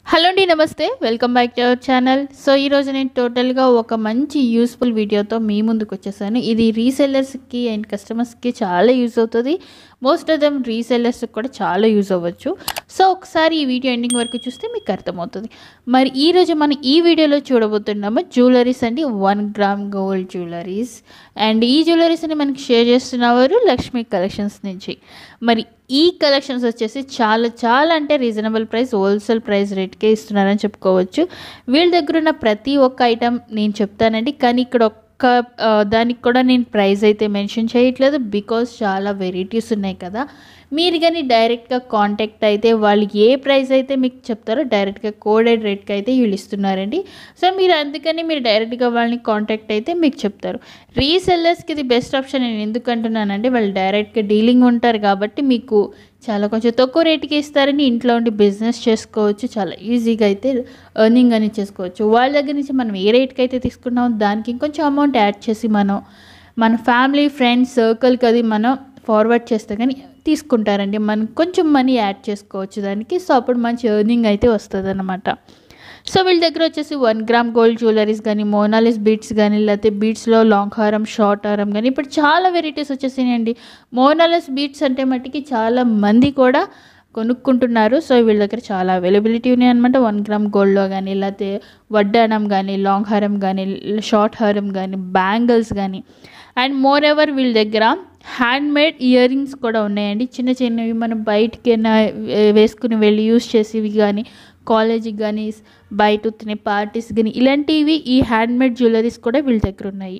hello అండి నమస్తే welcome back to our channel so ఈరోజు నేను టోటల్గా ఒక మంచి యూస్ఫుల్ వీడియోతో మీ ముందుకు వచ్చేసాను ఇది రీసెల్లర్స్కి అండ్ కస్టమర్స్కి చాలా యూజ్ అవుతుంది మోస్ట్ ఆఫ్ దమ్ రీసెల్లర్స్కి కూడా చాలా యూజ్ అవ్వచ్చు సో ఒకసారి ఈ వీడియో ఎండింగ్ వరకు చూస్తే మీకు అర్థమవుతుంది మరి ఈరోజు మనం ఈ వీడియోలో చూడబోతున్నాము జ్యువెలరీస్ అండి one gram gold jewelleries and ఈ జ్యువెలరీస్ని మనకి షేర్ చేస్తున్నవారు లక్ష్మీ కలెక్షన్స్ నుంచి మరి ఈ కలెక్షన్స్ వచ్చేసి చాలా చాలా అంటే రీజనబుల్ ప్రైస్ హోల్సేల్ ప్రైస్ రేట్కే ఇస్తున్నారని చెప్పుకోవచ్చు వీళ్ళ దగ్గర ఉన్న ప్రతి ఒక్క ఐటమ్ నేను చెప్తానండి కానీ ఇక్కడ ఒక్క ఆ, దానికి కూడా నేను ప్రైస్ అయితే మెన్షన్ చేయట్లేదు బికాస్ చాలా వెరైటీస్ ఉన్నాయి కదా మీరు కానీ డైరెక్ట్గా కాంటాక్ట్ అయితే వాళ్ళు ఏ ప్రైస్ అయితే మీకు చెప్తారో డైరెక్ట్గా కోడెడ్ రేట్కి అయితే వీళ్ళు ఇస్తున్నారండి సో మీరు అందుకని మీరు డైరెక్ట్గా వాళ్ళని కాంటాక్ట్ అయితే మీకు చెప్తారు రీసెల్లర్స్కి ఇది బెస్ట్ ఆప్షన్ నేను ఎందుకు అంటున్నానంటే వాళ్ళు డైరెక్ట్గా డీలింగ్ ఉంటారు కాబట్టి మీకు చాలా కొంచెం తక్కువ రేటుకి ఇస్తారని ఇంట్లో ఉండి బిజినెస్ చేసుకోవచ్చు చాలా ఈజీగా అయితే ఎర్నింగ్ అని చేసుకోవచ్చు వాళ్ళ దగ్గర నుంచి మనం ఏ రేట్కి అయితే తీసుకున్నామో దానికి ఇంకొంచెం అమౌంట్ యాడ్ చేసి మనం మన ఫ్యామిలీ ఫ్రెండ్స్ సర్కిల్కి అది మనం ఫార్వర్డ్ చేస్తే కానీ తీసుకుంటారండి మనం కొంచెం మనీ యాడ్ చేసుకోవచ్చు దానికి సో అప్పుడు మంచి ఎర్నింగ్ అయితే వస్తుంది అనమాట సో వీళ్ళ దగ్గర వచ్చేసి వన్ గ్రామ్ గోల్డ్ జ్యువెలరీస్ కానీ మోనాలిస్ బీట్స్ కానీ లేకపోతే బీట్స్లో లాంగ్ హారం షార్ట్ హారం కానీ ఇప్పుడు చాలా వెరైటీస్ వచ్చేసినాయండి మోనాలిస్ బీట్స్ అంటే మట్టికి చాలా మంది కూడా కొనుక్కుంటున్నారు సో వీళ్ళ దగ్గర చాలా అవైలబిలిటీ ఉన్నాయి అనమాట వన్ గ్రామ్ గోల్డ్లో కానీ లేకపోతే వడ్డానం కానీ లాంగ్ హారం కానీ షార్ట్ హారం కానీ బ్యాంగిల్స్ కానీ అండ్ మోర్ ఎవర్ వీళ్ళ దగ్గర హ్యాండ్ మేడ్ ఇయర్ రింగ్స్ కూడా ఉన్నాయండి చిన్న చిన్నవి మనం బయటికి వేసుకుని వెళ్ళి యూస్ చేసేవి కానీ కాలేజీకి కానీ బయట ఉత్తిన పార్టీస్ కానీ ఇలాంటివి ఈ హ్యాండ్ మేడ్ జ్యువెలరీస్ కూడా వీళ్ళ దగ్గర ఉన్నాయి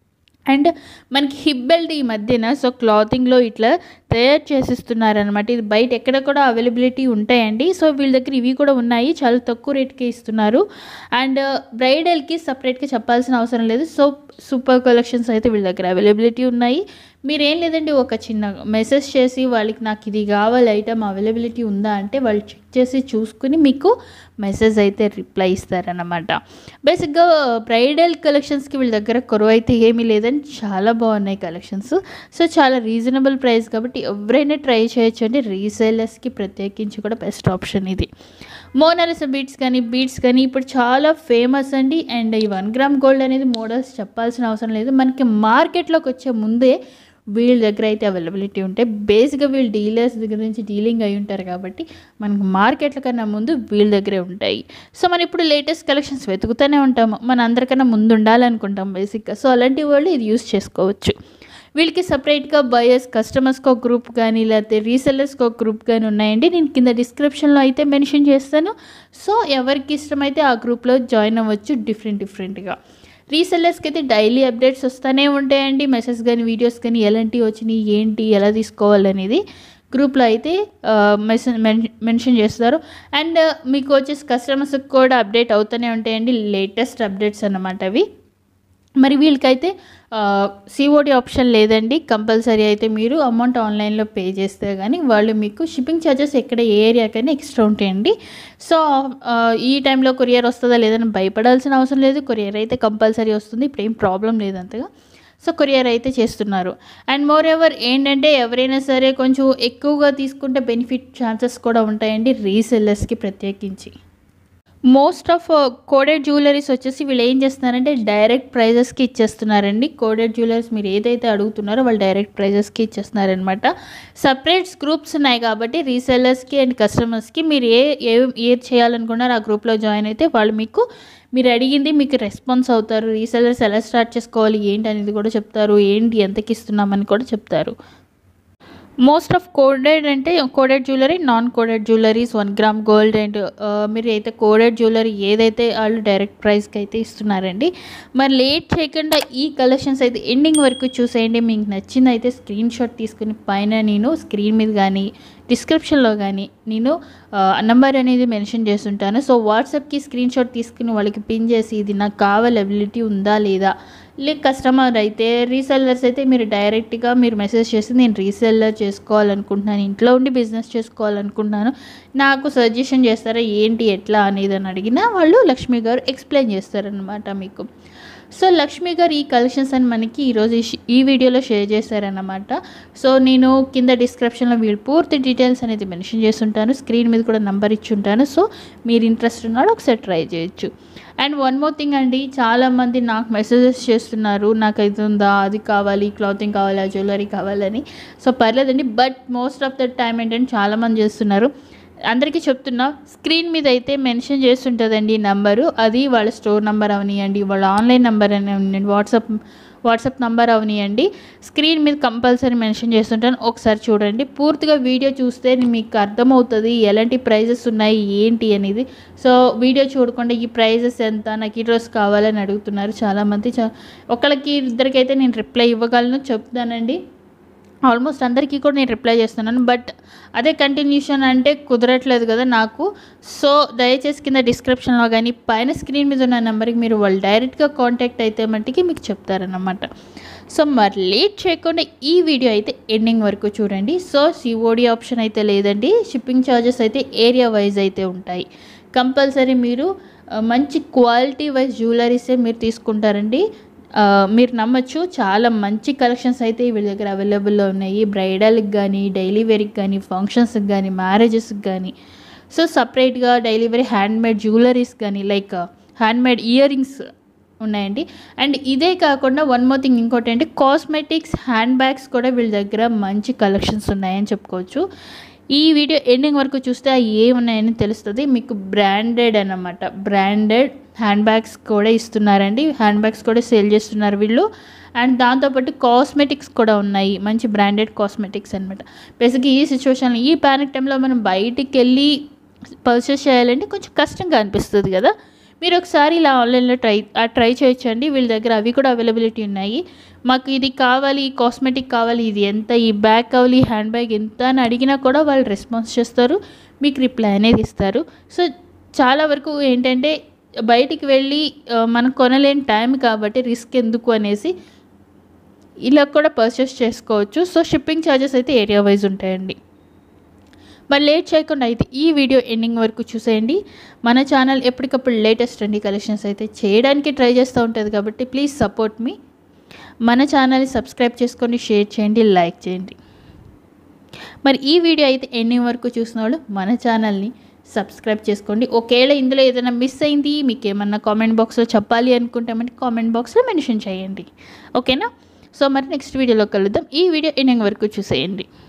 అండ్ మనకి హిప్ బెల్ట్ ఈ మధ్యన సో క్లాతింగ్లో ఇట్లా తయారు చేసిస్తున్నారనమాట ఇది బయట ఎక్కడ కూడా అవైలబిలిటీ ఉంటాయండి సో వీళ్ళ దగ్గర ఇవి కూడా ఉన్నాయి చాలా తక్కువ రేట్కి ఇస్తున్నారు అండ్ బ్రైడల్కి సపరేట్గా చెప్పాల్సిన అవసరం లేదు సో సూపర్ కలెక్షన్స్ అయితే వీళ్ళ దగ్గర అవైలబిలిటీ ఉన్నాయి మీరేం లేదండి ఒక చిన్న మెసేజ్ చేసి వాళ్ళకి నాకు ఇది కావాలి ఐటమ్ అవైలబిలిటీ ఉందా అంటే వాళ్ళు చెక్ చేసి చూసుకుని మీకు మెసేజ్ అయితే రిప్లై ఇస్తారనమాట బేసిక్గా బ్రైడల్ కలెక్షన్స్కి వీళ్ళ దగ్గర కొరవ అయితే ఏమీ లేదని చాలా బాగున్నాయి కలెక్షన్స్ సో చాలా రీజనబుల్ ప్రైస్ కాబట్టి ఎవరైనా ట్రై చేయొచ్చు అండి రీసేలర్స్కి ప్రత్యేకించి కూడా బెస్ట్ ఆప్షన్ ఇది మోనాలిస బీట్స్ కానీ బీట్స్ కానీ ఇప్పుడు చాలా ఫేమస్ అండి అండ్ ఈ వన్ గ్రామ్ గోల్డ్ అనేది మోడల్స్ చెప్పాల్సిన అవసరం లేదు మనకి మార్కెట్లోకి వచ్చే ముందే వీళ్ళ దగ్గర అయితే అవైలబిలిటీ ఉంటాయి బేసిక్గా వీళ్ళు డీలర్స్ దగ్గర నుంచి డీలింగ్ అయి ఉంటారు కాబట్టి మనకు మార్కెట్ల కన్నా ముందు వీళ్ళ దగ్గరే ఉంటాయి సో మనం ఇప్పుడు లేటెస్ట్ కలెక్షన్స్ వెతుకుతూనే ఉంటాము మన అందరికన్నా ముందు ఉండాలనుకుంటాం బేసిక్గా సో అలాంటి వాళ్ళు ఇది యూస్ చేసుకోవచ్చు వీళ్ళకి సపరేట్గా బయర్స్ కస్టమర్స్కి ఒక గ్రూప్ కానీ లేకపోతే రీసెల్లర్స్కి ఒక గ్రూప్ కానీ ఉన్నాయండి నేను కింద డిస్క్రిప్షన్లో అయితే మెన్షన్ చేస్తాను సో ఎవరికి ఇష్టమైతే ఆ గ్రూప్లో జాయిన్ అవ్వచ్చు డిఫరెంట్ డిఫరెంట్గా రీసెల్లర్స్కి అయితే డైలీ అప్డేట్స్ వస్తూనే ఉంటాయండి మెసేజ్ కానీ వీడియోస్ కానీ ఎలాంటివి వచ్చినాయి ఏంటి ఎలా తీసుకోవాలనేది గ్రూప్లో అయితే మెన్షన్ మెన్షన్ చేస్తారు అండ్ మీకు వచ్చేసి కస్టమర్స్కి కూడా అప్డేట్ అవుతూనే ఉంటాయండి లేటెస్ట్ అప్డేట్స్ అన్నమాట అవి మరి వీళ్ళకైతే సిఓడి ఆప్షన్ లేదండి కంపల్సరీ అయితే మీరు అమౌంట్ ఆన్లైన్లో పే చేస్తే కానీ వాళ్ళు మీకు షిప్పింగ్ ఛార్జెస్ ఎక్కడ ఏ ఏరియాకైనా ఎక్స్ట్రా ఉంటాయండి సో ఆ, ఈ టైంలో కొరియర్ వస్తుందా లేదని భయపడాల్సిన అవసరం లేదు కొరియర్ అయితే కంపల్సరీ వస్తుంది ఇప్పుడు ఏం ప్రాబ్లం లేదు అంతగా సో కొరియర్ అయితే చేస్తున్నారు అండ్ మోర్ ఎవర్ ఏంటంటే ఎవరైనా సరే కొంచెం ఎక్కువగా తీసుకుంటే బెనిఫిట్ ఛాన్సెస్ కూడా ఉంటాయండి రీసెల్లర్స్కి ప్రత్యేకించి మోస్ట్ ఆఫ్ కోడెడ్ జ్యువెలరీస్ వచ్చేసి వీళ్ళు ఏం చేస్తున్నారంటే డైరెక్ట్ ప్రైజెస్కి ఇచ్చేస్తున్నారండి కోడెడ్ జ్యువెలరీస్ మీరు ఏదైతే అడుగుతున్నారో వాళ్ళు డైరెక్ట్ ప్రైజెస్కి ఇచ్చేస్తున్నారనమాట సపరేట్స్ గ్రూప్స్ ఉన్నాయి కాబట్టి రీసెల్లర్స్కి అండ్ కస్టమర్స్కి మీరు ఏ ఏ ఏది చేయాలనుకున్నారో ఆ గ్రూప్లో జాయిన్ అయితే వాళ్ళు మీకు మీరు అడిగింది మీకు రెస్పాన్స్ అవుతారు రీసెల్లర్స్ ఎలా స్టార్ట్ చేసుకోవాలి ఏంటి అనేది కూడా చెప్తారు ఏంటి ఎంతకి ఇస్తున్నామని కూడా చెప్తారు మోస్ట్ ఆఫ్ కోడెడ్ అంటే coded jewellery non coded jewelleries one gram gold and మీరు అయితే కోడెడ్ జ్యువెలరీ ఏదైతే వాళ్ళు డైరెక్ట్ ప్రైస్కి అయితే ఇస్తున్నారండి మరి లేట్ చేయకుండా ఈ కలెక్షన్స్ అయితే ఎండింగ్ వరకు చూసేయండి మీకు నచ్చింది అయితే స్క్రీన్ షాట్ తీసుకుని పైన నేను స్క్రీన్ మీద కానీ డిస్క్రిప్షన్లో కానీ నేను నంబర్ అనేది మెన్షన్ చేస్తుంటాను సో వాట్సాప్కి స్క్రీన్ షాట్ తీసుకుని వాళ్ళకి పిన్ చేసి ఇది నాకు కావాలి అబిలిటీ ఉందా లేదా లేక కస్టమర్ అయితే రీసెల్లర్స్ అయితే మీరు డైరెక్ట్గా మీరు మెసేజ్ చేసి నేను రీసెల్లర్ చేసుకోవాలనుకుంటున్నాను ఇంట్లో ఉండి బిజినెస్ చేసుకోవాలనుకుంటున్నాను నాకు సజెషన్ చేస్తారా ఏంటి ఎట్లా అనేది అని అడిగినా వాళ్ళు లక్ష్మి గారు ఎక్స్ప్లెయిన్ చేస్తారనమాట మీకు సో లక్ష్మి గారు ఈ కలెక్షన్స్ అని మనకి ఈరోజు ఈ షి- ఈ వీడియోలో షేర్ చేశారన్నమాట సో నేను కింద డిస్క్రిప్షన్లో వీళ్ళు పూర్తి డీటెయిల్స్ అనేది మెన్షన్ చేస్తుంటాను స్క్రీన్ మీద కూడా నంబర్ ఇచ్చి ఉంటాను సో మీరు ఇంట్రెస్ట్ ఉన్నాడు ఒకసారి ట్రై చేయొచ్చు అండ్ వన్ మోర్ థింగ్ అండి చాలామంది నాకు మెసేజెస్ చేస్తున్నారు నాకు ఇది ఉందా అది కావాలి క్లాతింగ్ కావాలి జ్యువెలరీ కావాలని సో పర్లేదండి but most of the time ఏంటంటే చాలామంది చేస్తున్నారు అందరికీ చెప్తున్నా స్క్రీన్ మీద అయితే మెన్షన్ చేస్తుంటుందండి నంబరు అది వాళ్ళ స్టోర్ నెంబర్ అవనియండి వాళ్ళ ఆన్లైన్ నెంబర్ అని వాట్సాప్ వాట్సాప్ నంబర్ అవనియండి స్క్రీన్ మీద కంపల్సరీ మెన్షన్ చేస్తుంటాను ఒకసారి చూడండి పూర్తిగా వీడియో చూస్తే మీకు అర్థమవుతుంది ఎలాంటి ప్రైజెస్ ఉన్నాయి ఏంటి అనేది సో వీడియో చూడకుండా ఈ ప్రైజెస్ ఎంత నాకు ఈ డ్రెస్ కావాలని అడుగుతున్నారు చాలామంది చా ఒకళ్ళకి ఇద్దరికైతే నేను రిప్లై ఇవ్వగలను చెప్తానండి ఆల్మోస్ట్ అందరికీ కూడా నేను రిప్లై చేస్తున్నాను బట్ అదే కంటిన్యూషన్ అంటే కుదరట్లేదు కదా నాకు సో దయచేసి కింద డిస్క్రిప్షన్లో కానీ పైన స్క్రీన్ మీద ఉన్న నెంబర్కి మీరు వాళ్ళు డైరెక్ట్గా కాంటాక్ట్ అయితే మట్టికి మీకు చెప్తారన్నమాట సో మరి లేట్ చేయకుండా ఈ వీడియో అయితే ఎండింగ్ వరకు చూడండి సో సిఓడి ఆప్షన్ అయితే లేదండి షిప్పింగ్ ఛార్జెస్ అయితే ఏరియా వైజ్ అయితే ఉంటాయి కంపల్సరీ మీరు ఆ, మంచి క్వాలిటీ వైజ్ జ్యువెలరీసే మీరు తీసుకుంటారండి ఆ, మీరు నమ్మచ్చు చాలా మంచి కలెక్షన్స్ అయితే వీళ్ళ దగ్గర అవైలబుల్లో ఉన్నాయి బ్రైడల్కి కానీ డైలీ వేర్కి కానీ ఫంక్షన్స్కి కానీ మ్యారేజెస్కి కానీ సో సపరేట్గా డైలీ వేర్ హ్యాండ్మేడ్ జ్యువెలరీస్ కానీ లైక్ హ్యాండ్మేడ్ ఇయర్ రింగ్స్ ఉన్నాయండి అండ్ ఇదే కాకుండా వన్ మోర్ థింగ్ ఇంకోటి ఏంటి కాస్మెటిక్స్ హ్యాండ్ బ్యాగ్స్ కూడా వీళ్ళ దగ్గర మంచి కలెక్షన్స్ ఉన్నాయని చెప్పుకోవచ్చు ఈ వీడియో ఎండింగ్ వరకు చూస్తే అవి ఏమున్నాయని తెలుస్తుంది మీకు బ్రాండెడ్ అన్నమాట బ్రాండెడ్ హ్యాండ్ బ్యాగ్స్ కూడా ఇస్తున్నారండి హ్యాండ్ బ్యాగ్స్ కూడా సేల్ చేస్తున్నారు వీళ్ళు అండ్ దాంతోపాటు కాస్మెటిక్స్ కూడా ఉన్నాయి మంచి బ్రాండెడ్ కాస్మెటిక్స్ అనమాట బేసిక్గా ఈ సిచ్యువేషన్లో ఈ ప్యానిక్ టైంలో మనం బయటికి వెళ్ళి పర్చేస్ చేయాలంటే కొంచెం కష్టంగా అనిపిస్తుంది కదా మీరు ఒకసారి ఇలా ఆన్లైన్లో ట్రై ఆ ట్రై చేయొచ్చండి వీళ్ళ దగ్గర అవి కూడా అవైలబిలిటీ ఉన్నాయి మాకు ఇది కావాలి ఈ కాస్మెటిక్ కావాలి ఇది ఎంత ఈ బ్యాగ్ కావాలి ఈ హ్యాండ్ బ్యాగ్ ఎంత అని అడిగినా కూడా వాళ్ళు రెస్పాన్స్ చేస్తారు మీకు రిప్లై అనేది ఇస్తారు సో చాలా వరకు ఏంటంటే బయటికి వెళ్ళి ఆ, మనం కొనలేని టైం కాబట్టి రిస్క్ ఎందుకు అనేసి ఇలా కూడా పర్చేస్ చేసుకోవచ్చు సో షిప్పింగ్ ఛార్జెస్ అయితే ఏరియా వైజ్ ఉంటాయండి మరి లేట్ చేయకుండా అయితే ఈ వీడియో ఎండింగ్ వరకు చూసేయండి మన ఛానల్ ఎప్పటికప్పుడు లేటెస్ట్ అండి కలెక్షన్స్ అయితే చేయడానికి ట్రై చేస్తూ ఉంటుంది కాబట్టి ప్లీజ్ సపోర్ట్ మీ మన ఛానల్ని సబ్స్క్రైబ్ చేసుకొని షేర్ చేయండి లైక్ చేయండి మరి ఈ వీడియో అయితే ఎండింగ్ వరకు చూసిన వాళ్ళు మన ఛానల్ని సబ్స్క్రైబ్ చేసుకోండి ఒకవేళ ఇందులో ఏదైనా మిస్ అయింది మీకు ఏమన్నా కామెంట్ బాక్స్లో చెప్పాలి అనుకుంటే మరి కామెంట్ బాక్స్లో మెన్షన్ చేయండి ఓకేనా సో మరి నెక్స్ట్ వీడియోలో కలుద్దాం ఈ వీడియో ఎండింగ్ వరకు చూసేయండి